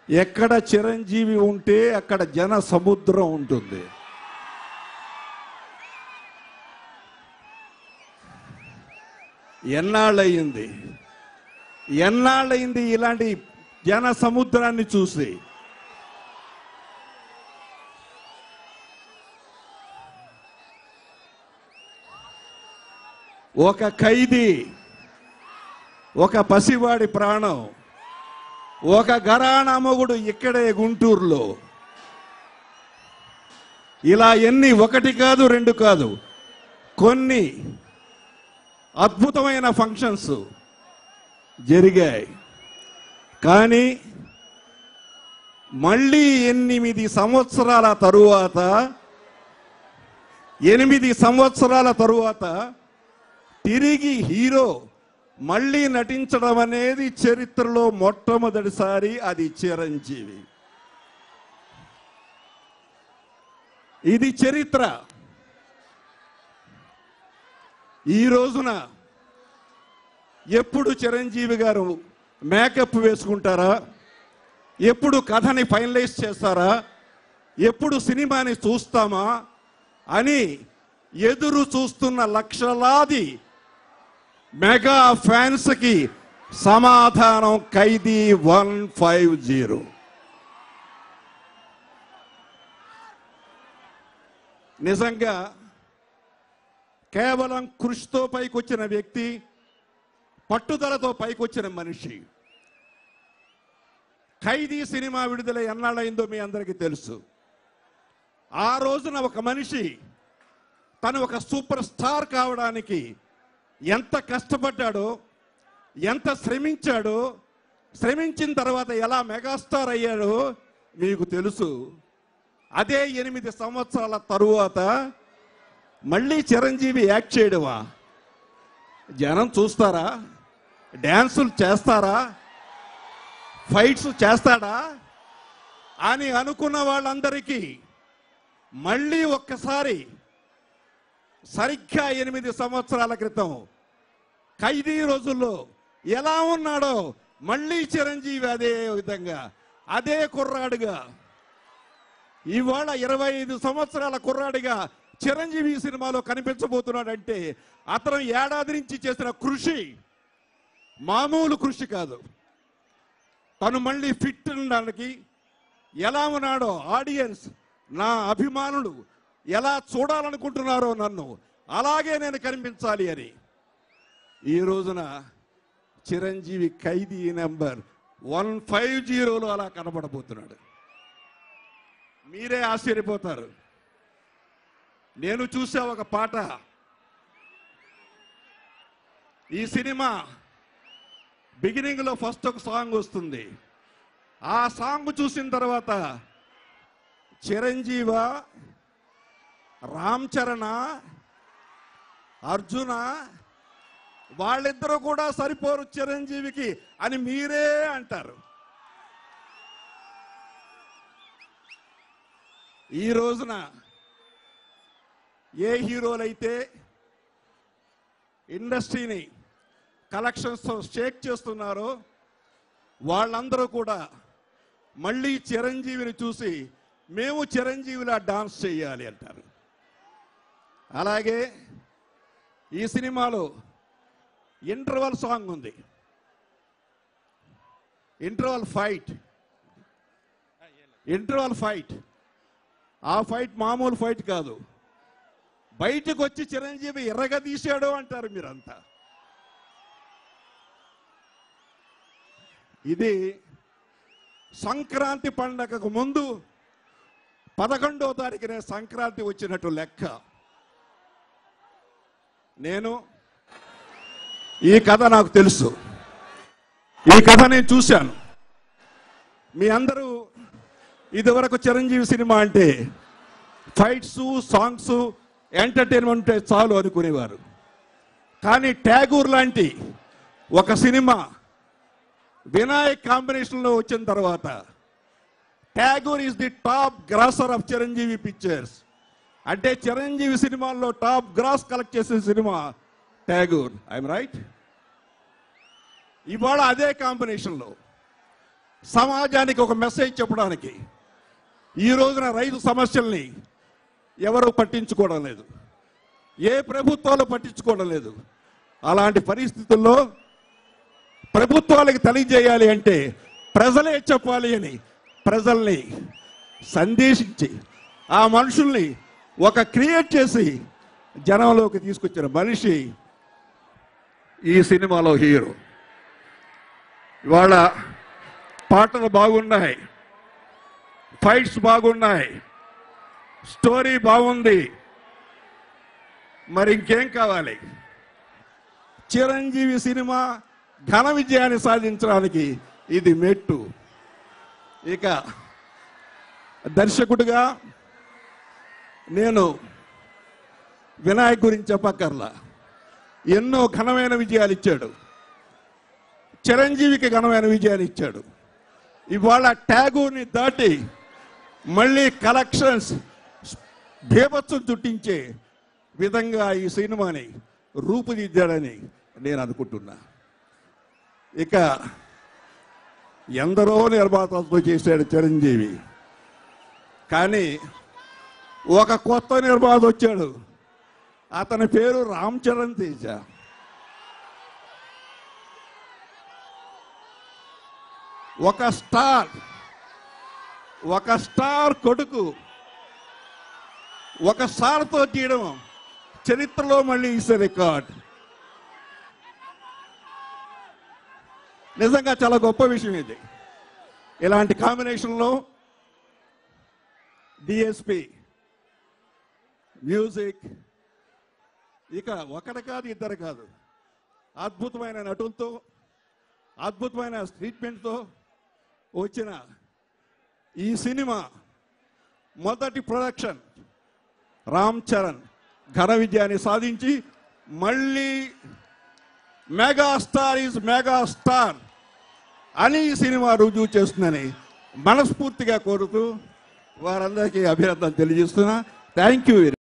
ఎక్కడ చిరంజీవి ఉంటే అక్కడ జన సముద్రం ఉంటుంది ఎన్నాళ్ళయింది ఎన్నాళ్ళయింది ఇలాంటి జన సముద్రాన్ని చూసి ఒక ఖైదీ ఒక పసివాడి ప్రాణం ఒక గరాణమొగుడు ఇక్కడే గుంటూరులో ఇలా ఎన్ని ఒకటి కాదు రెండు కాదు కొన్ని అద్భుతమైన ఫంక్షన్స్ జరిగాయి కానీ మళ్ళీ ఎనిమిది సంవత్సరాల తరువాత ఎనిమిది సంవత్సరాల తరువాత తిరిగి హీరో మళ్ళీ నటించడం అనేది చరిత్రలో మొట్టమొదటిసారి అది చిరంజీవి ఇది చరిత్ర ఈ రోజున ఎప్పుడు చిరంజీవి గారు మేకప్ వేసుకుంటారా ఎప్పుడు కథని ఫైనలైజ్ చేస్తారా ఎప్పుడు సినిమాని చూస్తామా అని ఎదురు చూస్తున్న లక్షలాది మెగా ఫ్యాన్స్కి సమాధానం ఖైదీ వన్ ఫైవ్ జీరో నిజంగా కేవలం కృషితో పైకొచ్చిన వ్యక్తి పట్టుదలతో పైకొచ్చిన మనిషి ఖైదీ సినిమా విడుదల ఎన్నాళ్ళైందో మీ అందరికీ తెలుసు ఆ రోజున ఒక మనిషి తను ఒక సూపర్ స్టార్ కావడానికి ఎంత కష్టపడ్డాడో ఎంత శ్రమించాడో శ్రమించిన తర్వాత ఎలా మెగాస్టార్ అయ్యాడో మీకు తెలుసు అదే ఎనిమిది సంవత్సరాల తరువాత మళ్ళీ చిరంజీవి యాక్ట్ చేయడమా జనం చూస్తారా డ్యాన్సులు చేస్తారా ఫైట్స్ చేస్తాడా అని అనుకున్న వాళ్ళందరికీ మళ్ళీ ఒక్కసారి సరిగ్గా ఎనిమిది సంవత్సరాల క్రితం ఖైదీ రోజుల్లో ఎలా ఉన్నాడో మళ్ళీ చిరంజీవి అదే విధంగా అదే కుర్రాడుగా ఇవాళ ఇరవై ఐదు సంవత్సరాల కుర్రాడిగా చిరంజీవి ఈ సినిమాలో కనిపించబోతున్నాడంటే అతను ఏడాది నుంచి చేసిన కృషి మామూలు కృషి కాదు తను మళ్ళీ ఫిట్ ఉండడానికి ఎలా ఉన్నాడో ఆడియన్స్ నా అభిమానులు ఎలా చూడాలనుకుంటున్నారో నన్ను అలాగే నేను కనిపించాలి అని ఈ రోజున Chiranjeevi Khaidi number one five జీరోలో అలా కనబడబోతున్నాడు మీరే ఆశ్చర్యపోతారు నేను చూసా ఒక పాట ఈ సినిమా బిగినింగ్ లో ఫస్ట్ ఒక సాంగ్ వస్తుంది ఆ సాంగ్ చూసిన తర్వాత చిరంజీవ రామ్ చరణ అర్జున వాళ్ళిద్దరూ కూడా సరిపోరు చిరంజీవికి అని మీరే అంటారు ఈ రోజున ఏ హీరోలైతే ఇండస్ట్రీని కలెక్షన్స్తో షేక్ చేస్తున్నారో వాళ్ళందరూ కూడా మళ్ళీ చిరంజీవిని చూసి మేము చిరంజీవిలా డాన్స్ చేయాలి అంటారు అలాగే ఈ సినిమాలో ఇంటర్వల్ సాంగ్ ఉంది ఇంటర్వల్ ఫైట్ ఇంటర్వల్ ఫైట్ ఆ ఫైట్ మామూలు ఫైట్ కాదు బయటకు వచ్చి చిరంజీవి ఎర్రగా తీశాడు అంటారు మీరంతా ఇది సంక్రాంతి పండగకు ముందు పదకొండో తారీఖునే సంక్రాంతి వచ్చినట్టు లెక్క నేను ఈ కథ నాకు తెలుసు ఈ కథ నేను చూశాను మీ అందరూ ఇదివరకు చిరంజీవి సినిమా అంటే ఫైట్స్ సాంగ్స్ ఎంటర్టైన్మెంట్ చాలు అనుకునేవారు కానీ ట్యాగూర్ లాంటి ఒక సినిమా వినాయక్ కాంబినేషన్లో వచ్చిన తర్వాత Tagore is the top grosser of Chiranjeevi pictures అంటే చిరంజీవి సినిమాల్లో టాప్ గ్రాస్ కలెక్ట్ చేసిన సినిమా ట్యాగూర్ ఐఎమ్ రైట్ ఇవాళ అదే కాంబినేషన్లో సమాజానికి ఒక మెసేజ్ చెప్పడానికి ఈ రోజున రైతు సమస్యల్ని ఎవరు పట్టించుకోవడం లేదు ఏ ప్రభుత్వాలు పట్టించుకోవడం లేదు అలాంటి పరిస్థితుల్లో ప్రభుత్వాలకు తెలియజేయాలి అంటే ప్రజలే చెప్పాలి అని ప్రజల్ని సందేశించి ఆ మనుషుల్ని ఒక క్రియేట్ చేసి జనంలోకి తీసుకొచ్చిన మనిషి ఈ సినిమాలో హీరో ఇవాళ పాటలు బాగున్నాయి ఫైట్స్ బాగున్నాయి స్టోరీ బాగుంది మరి ఇంకేం కావాలి చిరంజీవి సినిమా ఘన విజయాన్ని సాధించడానికి ఇది మెట్టు ఇక దర్శకుడిగా నేను వినాయక్ గురించి చెప్పక్కర్లా ఎన్నో ఘనమైన విజయాలు ఇచ్చాడు చిరంజీవికి ఘనమైన విజయాన్ని ఇచ్చాడు ఇవాళ ట్యాగూని దాటి మళ్ళీ కలెక్షన్స్ బీభత్సం చుట్టించే విధంగా ఈ సినిమాని రూపుదిద్దాడని నేను అనుకుంటున్నా ఇక ఎందరో నిర్మాతలతో చేశాడు చిరంజీవి కానీ ఒక కొత్త నిర్మాత వచ్చాడు అతని పేరు రామ్ చరణ్ తేజ ఒక స్టార్ ఒక స్టార్ కొడుకు ఒక స్టార్తో తీయడం చరిత్రలో మళ్ళీ ఇసే రికార్డ్ నిజంగా చాలా గొప్ప విషయం ఇది ఇలాంటి కాంబినేషన్లో డిఎస్పి మ్యూజిక్ ఇక ఒకటి కాదు ఇద్దరు కాదు అద్భుతమైన నటులతో అద్భుతమైన ట్రీట్మెంట్తో వచ్చిన ఈ సినిమా మొదటి ప్రొడక్షన్ రామ్ చరణ్ ఘన విజయాన్ని సాధించి మళ్ళీ మెగాస్టార్ ఈజ్ మెగాస్టార్ అని ఈ సినిమా రుజువు చేస్తుందని మనస్ఫూర్తిగా కోరుతూ వారందరికీ అభినందనలు తెలియజేస్తున్నా థ్యాంక్ యూ